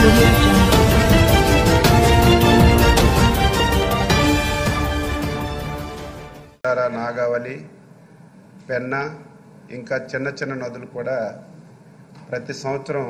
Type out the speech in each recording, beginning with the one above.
audio jungle. ధార, నాగావళి పెన్న ఇంకా చిన్న చిన్న నదులు కూడా ప్రతి సంవత్సరం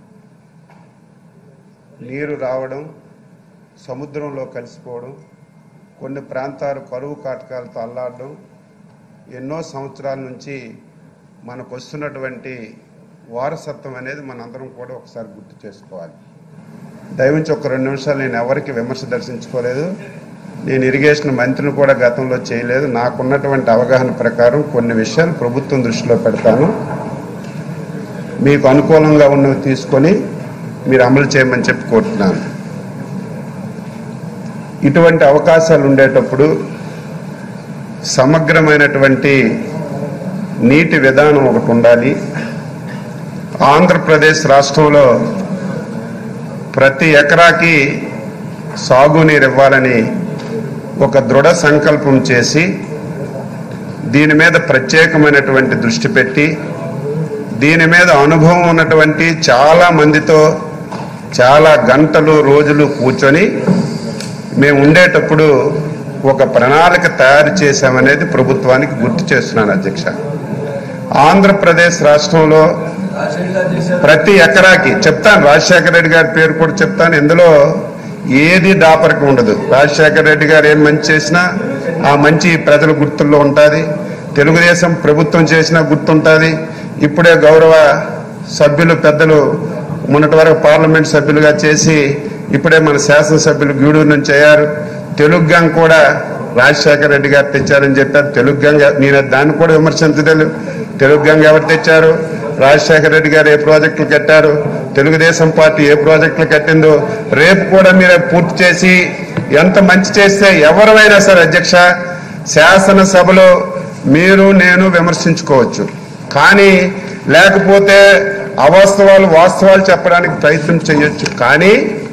నీరు రావడం సముద్రంలో కలిసిపోవడం కొన్ని ప్రాంతాలు కరువు కాటకాలతో అల్లాడడం ఎన్నో సంవత్సరాల నుంచి మనకు వస్తున్నటువంటి వారసత్వం అనేది మనందరం కూడా ఒకసారి గుర్తు చేసుకోవాలి దయవుంచి ఒక రెండు నిమిషాలు నేను ఎవరికి విమర్శ దర్శించుకోలేదు నేను ఇరిగేషన్ మంత్రిని కూడా గతంలో చేయలేదు నాకున్నటువంటి అవగాహన ప్రకారం కొన్ని విషయాలు ప్రభుత్వం దృష్టిలో పెడతాను మీకు అనుకూలంగా ఉన్నవి తీసుకొని మీరు అమలు చేయమని చెప్పి కోరుతున్నాను ఇటువంటి అవకాశాలు ఉండేటప్పుడు సమగ్రమైనటువంటి నీటి విధానం ఒకటి ఉండాలి ఆంధ్రప్రదేశ్ రాష్ట్రంలో ప్రతి ఎకరాకి సాగునీరు ఇవ్వాలని ఒక దృఢ సంకల్పం చేసి దీని మీద ప్రత్యేకమైనటువంటి దృష్టి పెట్టి దీని మీద అనుభవం ఉన్నటువంటి చాలా మందితో చాలా గంటలు రోజులు కూర్చొని మేము ఉండేటప్పుడు ఒక ప్రణాళిక తయారు చేశామనేది ప్రభుత్వానికి గుర్తు చేస్తున్నాను అధ్యక్ష ఆంధ్రప్రదేశ్ రాష్ట్రంలో ప్రతి ఎకరాకి చెప్తాను రాజశేఖర రెడ్డి గారి పేరు కూడా చెప్తాను ఇందులో ఏది దాపరికి ఉండదు రాజశేఖర రెడ్డి గారు ఏం మంచి చేసినా ఆ మంచి ప్రజల గుర్తుల్లో ఉంటుంది తెలుగుదేశం ప్రభుత్వం చేసినా గుర్తుంటుంది ఇప్పుడే గౌరవ సభ్యులు పెద్దలు మొన్నటి వరకు పార్లమెంట్ సభ్యులుగా చేసి ఇప్పుడే మన శాసనసభ్యులు గూడూరు నుంచి అయ్యారు తెలుగు గంగ కూడా రాజశేఖర రెడ్డి గారు తెచ్చారని చెప్పారు తెలుగు గంగ నేను దాన్ని కూడా విమర్శించలేదు తెలుగు గంగ ఎవరు తెచ్చారు రాజశేఖర రెడ్డి గారు ఏ ప్రాజెక్టులు కట్టారు తెలుగుదేశం పార్టీ ఏ ప్రాజెక్టులు కట్టిందో రేపు కూడా మీరు పూర్తి చేసి ఎంత మంచి చేస్తే ఎవరైనా సరే అధ్యక్ష శాసనసభలో మీరు నేను విమర్శించుకోవచ్చు కానీ లేకపోతే అవాస్తవాలు వాస్తవాలు చెప్పడానికి ప్రయత్నం చేయొచ్చు కానీ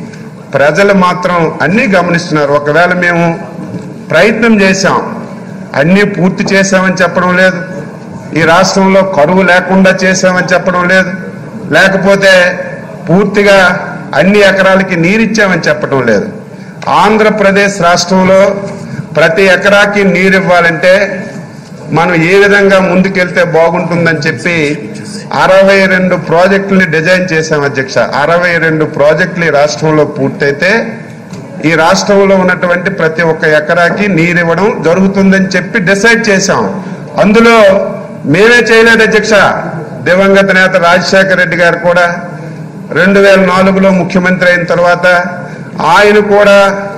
ప్రజలు మాత్రం అన్నీ గమనిస్తున్నారు ఒకవేళ మేము ప్రయత్నం చేశాం అన్నీ పూర్తి చేశామని చెప్పడం లేదు ఈ రాష్ట్రంలో కరువు లేకుండా చేశామని చెప్పడం లేదు లేకపోతే పూర్తిగా అన్ని ఎకరాలకి నీరిచ్చామని చెప్పడం లేదు ఆంధ్రప్రదేశ్ రాష్ట్రంలో ప్రతి ఎకరాకి నీరు ఇవ్వాలంటే మనం ఏ విధంగా ముందుకెళ్తే బాగుంటుందని చెప్పి అరవై రెండు ప్రాజెక్టుల్ని డిజైన్ చేశాం అధ్యక్ష అరవై రెండు ప్రాజెక్టులు ఈ రాష్ట్రంలో పూర్తయితే ఈ రాష్ట్రంలో ఉన్నటువంటి ప్రతి ఒక్క ఎకరాకి నీరు ఇవ్వడం జరుగుతుందని చెప్పి డిసైడ్ చేశాం అందులో మేమే చేయలేదు అధ్యక్ష దివంగత నేత రాజశేఖర రెడ్డి గారు కూడా రెండు వేల నాలుగులో ముఖ్యమంత్రి అయిన తర్వాత ఆయన కూడా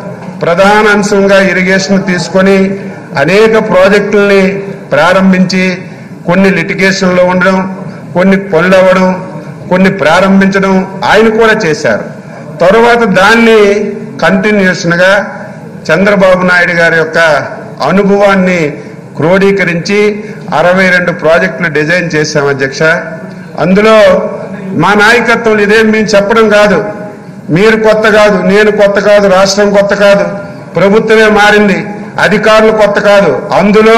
ప్రధాన అంశంగా ఇరిగేషన్ తీసుకొని అనేక ప్రాజెక్టుల్ని ప్రారంభించి కొన్ని లిటిగేషన్లో ఉండడం కొన్ని పనులు అవ్వడం కొన్ని ప్రారంభించడం ఆయన కూడా చేశారు తరువాత దాన్ని కంటిన్యూషన్గా చంద్రబాబు నాయుడు గారి యొక్క అనుభవాన్ని క్రోడీకరించి అరవై రెండు ప్రాజెక్టులు డిజైన్ చేశాం అధ్యక్ష అందులో మా నాయకత్వం ఇదేం మేము చెప్పడం కాదు మీరు కొత్త కాదు నేను కొత్త కాదు రాష్ట్రం కొత్త కాదు ప్రభుత్వమే మారింది అధికారులు కొత్త కాదు అందులో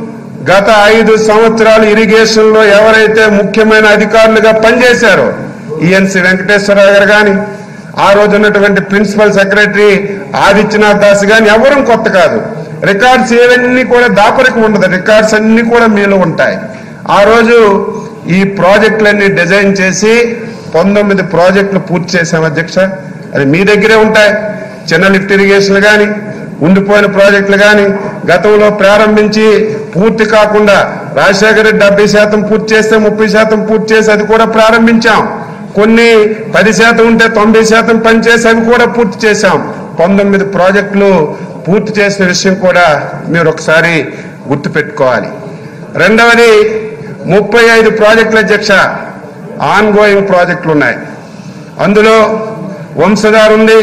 గత ఐదు సంవత్సరాలు ఇరిగేషన్ లో ఎవరైతే ముఖ్యమైన అధికారులుగా పనిచేశారో ఈఎన్సి వెంకటేశ్వరరావు గారు కానీ ఆ రోజు ఉన్నటువంటి ప్రిన్సిపల్ సెక్రటరీ ఆదిత్యనాథ్ దాస్ గాని ఎవరూ కొత్త కాదు రికార్డ్స్ ఏవన్నీ కూడా దాపరికి ఉండదు రికార్డ్స్ అన్ని కూడా మీలో ఉంటాయి ఆ రోజు ఈ ప్రాజెక్టులన్నీ డిజైన్ చేసి పంతొమ్మిది ప్రాజెక్టులు పూర్తి చేశాం అధ్యక్ష అది మీ దగ్గరే ఉంటాయి చిన్న లిఫ్ట్ ఇరిగేషన్లు కానీ ఉండిపోయిన ప్రాజెక్టులు కానీ గతంలో ప్రారంభించి పూర్తి కాకుండా రాజశేఖర రెడ్డి డెబ్బై శాతం పూర్తి చేస్తే ముప్పై శాతం పూర్తి చేసి అది కూడా ప్రారంభించాం కొన్ని పది శాతం ఉంటే తొంభై శాతం పనిచేసి అవి కూడా పూర్తి చేశాం పంతొమ్మిది ప్రాజెక్టులు పూర్తి చేసిన విషయం కూడా మీరు ఒకసారి గుర్తుపెట్టుకోవాలి రెండవది ముప్పై ఐదు ప్రాజెక్టుల అధ్యక్ష ఆన్ గోయింగ్ ప్రాజెక్టులు ఉన్నాయి అందులో వంశధార ఉంది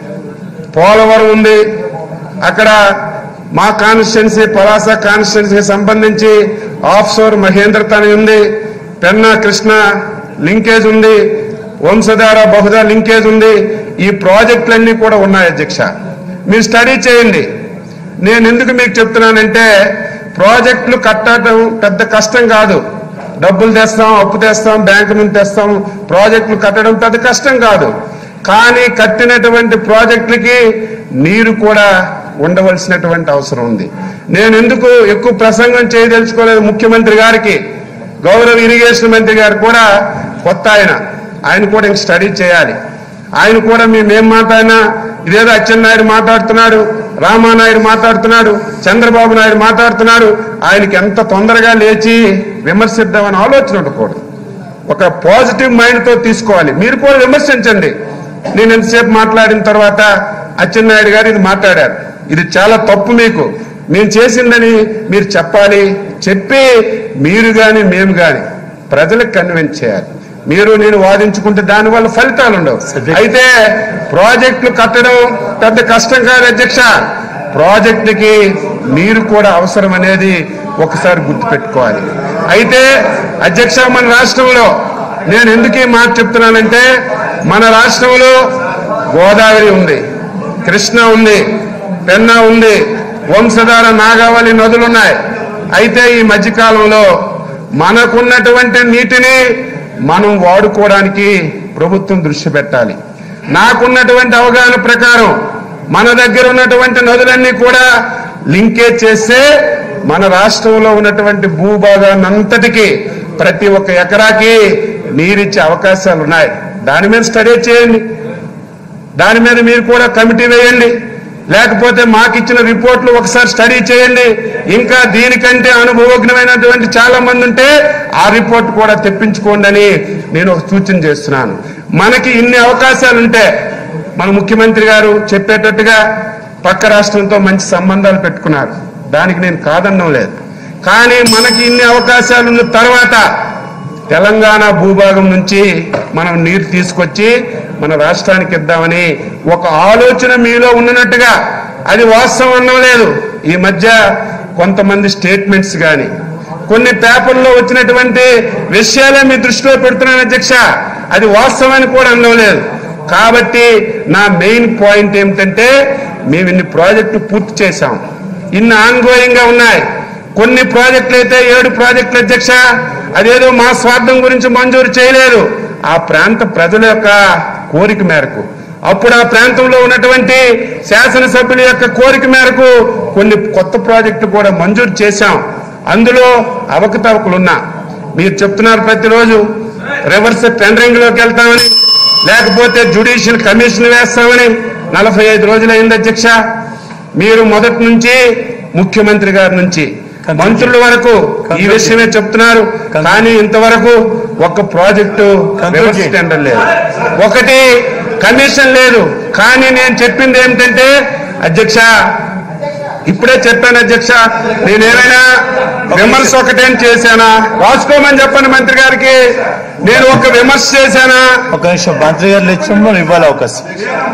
పోలవరం ఉంది అక్కడ మా కాన్స్టిట్యున్సీ పలాస కాన్స్టిట్యున్సీకి సంబంధించి ఆఫ్ షోర్ మహేంద్రతని ఉంది పెన్నా కృష్ణ లింకేజ్ ఉంది వంశధార బహుధా లింకేజ్ ఉంది ఈ ప్రాజెక్టులన్నీ కూడా ఉన్నాయి అధ్యక్ష మీరు స్టడీ చేయండి నేను ఎందుకు మీకు చెప్తున్నానంటే ప్రాజెక్టులు కట్టడం పెద్ద కష్టం కాదు డబ్బులు తెస్తాం అప్పు తెస్తాం బ్యాంకు నుంచి తెస్తాం ప్రాజెక్టులు కట్టడం పెద్ద కష్టం కాదు కానీ కట్టినటువంటి ప్రాజెక్టులకి నీరు కూడా ఉండవలసినటువంటి అవసరం ఉంది నేను ఎందుకు ఎక్కువ ప్రసంగం చేయదలుచుకోలేదు ముఖ్యమంత్రి గారికి గౌరవ ఇరిగేషన్ మంత్రి గారు కూడా కొత్త ఆయన ఆయన కూడా ఇంక స్టడీ చేయాలి ఆయన కూడా మేమేం మాట్లాడినా ఇదేదో అచ్చెన్నాయుడు మాట్లాడుతున్నాడు రామానాయుడు మాట్లాడుతున్నాడు చంద్రబాబు నాయుడు మాట్లాడుతున్నాడు ఆయనకి ఎంత తొందరగా లేచి విమర్శిద్దామని ఆలోచన ఉండకూడదు ఒక పాజిటివ్ మైండ్ తో తీసుకోవాలి మీరు కూడా విమర్శించండి నేను ఎంతసేపు మాట్లాడిన తర్వాత అచ్చెన్నాయుడు గారు ఇది మాట్లాడారు ఇది చాలా తప్పు మీకు మేము చేసిందని మీరు చెప్పాలి చెప్పి మీరు గాని మేము గాని ప్రజలకు కన్విన్స్ చేయాలి మీరు నేను వాదించుకుంటే దానివల్ల ఫలితాలు ఉండవు అయితే ప్రాజెక్టులు కట్టడం పెద్ద కష్టం కాదు అధ్యక్ష ప్రాజెక్టుకి నీరు కూడా అవసరం అనేది ఒకసారి గుర్తుపెట్టుకోవాలి అయితే అధ్యక్ష మన రాష్ట్రంలో నేను ఎందుకు ఈ మాట చెప్తున్నానంటే మన రాష్ట్రంలో గోదావరి ఉంది కృష్ణ ఉంది పెన్నా ఉంది వంశధార నాగావళి నదులున్నాయి అయితే ఈ మధ్యకాలంలో మనకున్నటువంటి నీటిని మనం వాడుకోవడానికి ప్రభుత్వం దృష్టి పెట్టాలి నాకున్నటువంటి అవగాహన ప్రకారం మన దగ్గర ఉన్నటువంటి నదులన్నీ కూడా లింకేజ్ చేస్తే మన రాష్ట్రంలో ఉన్నటువంటి భూభాగాన్ని అంతటికి ప్రతి ఒక్క ఎకరాకి నీరిచ్చే అవకాశాలు ఉన్నాయి దాని మీద స్టడీ చేయండి దాని మీద మీరు కూడా కమిటీ వేయండి లేకపోతే మాకు ఇచ్చిన రిపోర్ట్లు ఒకసారి స్టడీ చేయండి ఇంకా దీనికంటే అనుభవజ్ఞమైనటువంటి చాలా మంది ఉంటే ఆ రిపోర్ట్ కూడా తెప్పించుకోండి అని నేను ఒక సూచన చేస్తున్నాను మనకి ఇన్ని అవకాశాలు ఉంటే మన ముఖ్యమంత్రి గారు చెప్పేటట్టుగా పక్క రాష్ట్రంతో మంచి సంబంధాలు పెట్టుకున్నారు దానికి నేను కాదన్నం లేదు కానీ మనకి ఇన్ని అవకాశాలు ఉన్న తర్వాత తెలంగాణ భూభాగం నుంచి మనం నీరు తీసుకొచ్చి మన రాష్ట్రానికి ఇద్దామని ఒక ఆలోచన మీలో ఉన్నట్టుగా అది వాస్తవం అన్నం లేదు ఈ మధ్య కొంతమంది స్టేట్మెంట్స్ కానీ కొన్ని పేపర్లో వచ్చినటువంటి విషయాలే మీ దృష్టిలో పెడుతున్నాను అధ్యక్ష అది వాస్తవాన్ని కూడా అనడం లేదు కాబట్టి నా మెయిన్ పాయింట్ ఏమిటంటే మేము ఇన్ని ప్రాజెక్టు పూర్తి చేశాం ఇన్ని ఆన్గోయింగ్ గా ఉన్నాయి కొన్ని ప్రాజెక్టులు అయితే ఏడు ప్రాజెక్టులు అధ్యక్ష అదేదో మా స్వార్థం గురించి మంజూరు చేయలేదు ఆ ప్రాంత ప్రజల యొక్క కోరిక మేరకు అప్పుడు ఆ ప్రాంతంలో ఉన్నటువంటి శాసనసభ్యుల యొక్క కోరిక మేరకు కొన్ని కొత్త ప్రాజెక్టులు కూడా మంజూరు చేశాం అందులో అవకతవకలున్నా మీరు చెప్తున్నారు ప్రతిరోజు రివర్స్ టెండరింగ్ లోకి వెళ్తామని లేకపోతే జ్యుడిషియల్ కమిషన్ వేస్తామని నలభై ఐదు రోజులైంది అధ్యక్ష మీరు మొదటి నుంచి ముఖ్యమంత్రి గారి నుంచి మంత్రుల వరకు ఈ విషయమే చెప్తున్నారు కానీ ఇంతవరకు ఒక్క ప్రాజెక్టు రివర్స్ టెండర్ లేదు ఒకటి కమిషన్ లేదు కానీ నేను చెప్పింది ఏమిటంటే అధ్యక్ష ఇప్పుడే చెప్పాను అధ్యక్ష నేనేమైనా విమర్శ ఒకటేం చేశానా రాసుకోమని చెప్పండి మంత్రి గారికి నేను ఒక విమర్శ చేశానా ఒక నిమిషం మంత్రి గారు ఇచ్చిన ఇవ్వాలి అవకాశం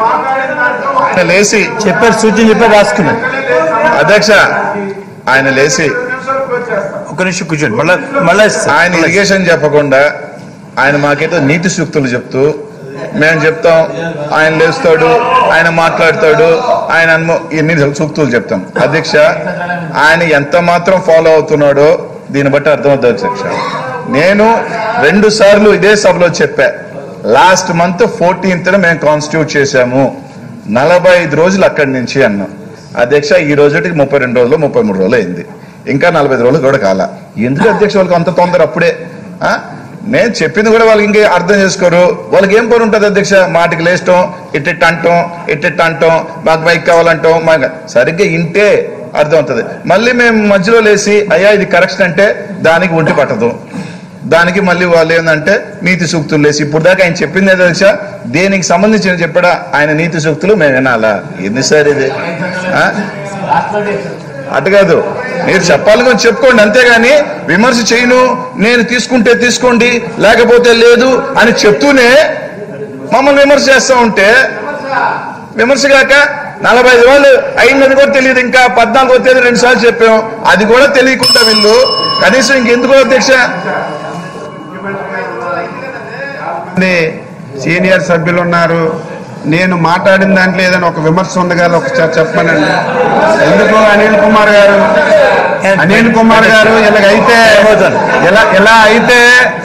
ఆయన లేచి చెప్పారు సూచన చెప్పారు రాసుకున్నాను అధ్యక్ష ఆయన లేచి ఒక నిమిషం కూర్చోండి మళ్ళా మళ్ళా ఇస్తాను. ఆయన ఇరిగేషన్ చెప్పకుండా ఆయన మాకేదో నీతి సూక్తులు చెప్తూ మేము చెప్తాం ఆయన లేస్తాడు ఆయన మాట్లాడతాడు ఆయన అనుమో ఎన్ని సూక్తులు చెప్తాం అధ్యక్ష ఆయన ఎంత మాత్రం ఫాలో అవుతున్నాడో దీన్ని బట్టి అర్థమవుతుంది అధ్యక్ష నేను రెండు సార్లు ఇదే సభలో చెప్పా లాస్ట్ మంత్ ఫోర్టీన్త్ మేము కాన్స్టిట్యూట్ చేశాము నలభై ఐదు రోజులు అక్కడి నుంచి అన్నాం అధ్యక్ష ఈ రోజుకి ముప్పై రెండు రోజులు ముప్పై మూడు రోజులు అయింది ఇంకా నలభై ఐదు రోజులు కూడా కాల ఎందుకు అధ్యక్ష వాళ్ళకి అంత తొందర అప్పుడే ఆ? నేను చెప్పింది కూడా వాళ్ళకి ఇంకే అర్థం చేసుకోరు వాళ్ళకి ఏం పని ఉంటుంది అధ్యక్ష మాటికి లేచటం ఇట్టిట్ అంటాం ఇట్టిట్ అంటాం మాకు బైక్ కావాలంటాం మాకు సరిగ్గా ఇంటే అర్థం అవుతుంది మళ్ళీ మేము మధ్యలో లేచి అయ్యా ఇది కరెక్షన్ అంటే దానికి ఒంటి పట్టదు దానికి మళ్ళీ వాళ్ళు ఏంటంటే నీతి సూక్తులు లేసి ఇప్పుడు దాకా ఆయన చెప్పింది ఏదో తెలుసా దేనికి సంబంధించిన చెప్పడా ఆయన నీతి సూక్తులు మేము వినాలా ఎన్ని సార్ ఇది ఆ? అటు కాదు మీరు చెప్పాలి కొంచెం చెప్పుకోండి అంతేగాని విమర్శ చేయను నేను తీసుకుంటే తీసుకోండి లేకపోతే లేదు అని చెప్తూనే మమ్మల్ని విమర్శ చేస్తా ఉంటే విమర్శ కాక నలభై ఐదు రోజులు అయిందని కూడా తెలియదు ఇంకా పద్నాలుగో తేదీ రెండు సార్లు చెప్పాం అది కూడా తెలియకుండా వీళ్ళు కనీసం ఇంకెందుకో అధ్యక్ష మంది సీనియర్ సభ్యులు ఉన్నారు నేను మాట్లాడిన దాంట్లో ఏదైనా ఒక విమర్శ ఉంది కదా ఒకసారి చెప్పమనండి ఎందుకు అనిల్ కుమార్ గారు అనిల్ కుమార్ గారు ఇలాగైతే ఇలా ఇలా అయితే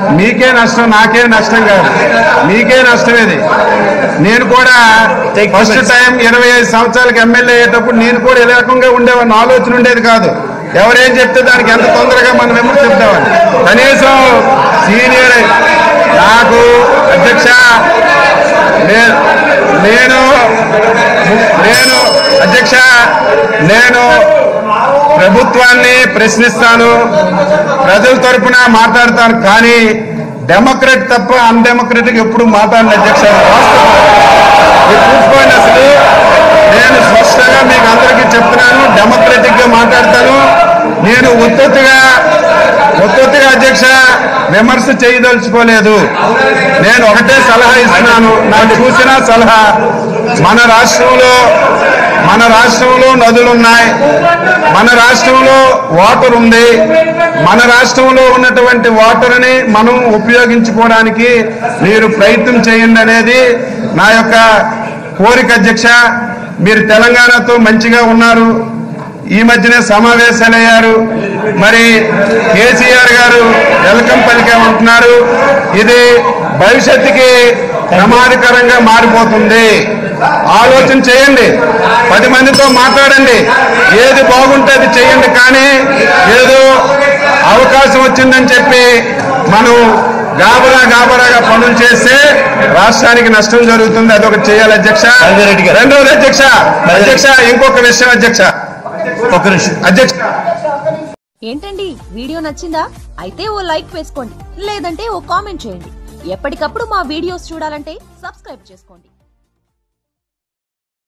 మీకే నష్టం నాకే నష్టం కాదు మీకే నష్టం ఇది నేను కూడా ఫస్ట్ టైం ఇరవై ఐదు సంవత్సరాలకు ఎమ్మెల్యే అయ్యేటప్పుడు నేను కూడా ఇలా రకంగా ఉండేవాడిని ఆలోచన ఉండేది కాదు ఎవరేం చెప్తే దానికి ఎంత తొందరగా మనం విమర్శ చెప్తామని కనీసం సీనియర్ నాకు అధ్యక్ష నే- నేను నేను అధ్యక్ష నేను ప్రభుత్వాన్ని ప్రశ్నిస్తాను ప్రజల తరపున మాట్లాడతాను కానీ డెమోక్రట్ తప్ప అన్డెమోక్రటిక్ ఎప్పుడు మాట్లాడిన అధ్యక్ష ఇది చూసుకోండి అసలు నేను స్పష్టంగా మీకు అందరికీ చెప్తున్నాను డెమోక్రటిక్ గా మాట్లాడతాను నేను ఉత్తత్తుగా ఉత్తత్తుగా అధ్యక్ష విమర్శ చేయదలుచుకోలేదు నేను ఒకటే సలహా ఇస్తున్నాను నాకు చూసిన సలహా మన రాష్ట్రంలో మన రాష్ట్రంలో నదులున్నాయి మన రాష్ట్రంలో వాటర్ ఉంది మన రాష్ట్రంలో ఉన్నటువంటి వాటర్ని మనం ఉపయోగించుకోవడానికి మీరు ప్రయత్నం చేయండి అనేది నా యొక్క కోరిక అధ్యక్ష మీరు తెలంగాణతో మంచిగా ఉన్నారు ఈ మధ్యనే సమావేశాలయ్యారు మరి కేసీఆర్ గారు వెల్కమ్ పలికామంటున్నారు ఇది భవిష్యత్తుకి ప్రమాదకరంగా మారిపోతుంది ఆలోచన చేయండి పది మందితో మాట్లాడండి ఏది బాగుంటే అది చేయండి కానీ ఏదో అవకాశం వచ్చిందని చెప్పి మనం గాబరా గాబరాగా పనులు చేస్తే రాష్ట్రానికి నష్టం జరుగుతుంది అదొకటి చేయాలి అధ్యక్ష రాజారెడ్డి గారు. రెండవది అధ్యక్ష అధ్యక్ష ఇంకొక విషయం అధ్యక్ష ఒక నిమిషం అధ్యక్ష ఏంటండి వీడియో నచ్చిందా అయితే ఓ లైక్ వేసుకోండి లేదంటే ఓ కామెంట్ చేయండి ఎప్పటికప్పుడు మా వీడియోస్ చూడాలంటే సబ్స్క్రైబ్ చేసుకోండి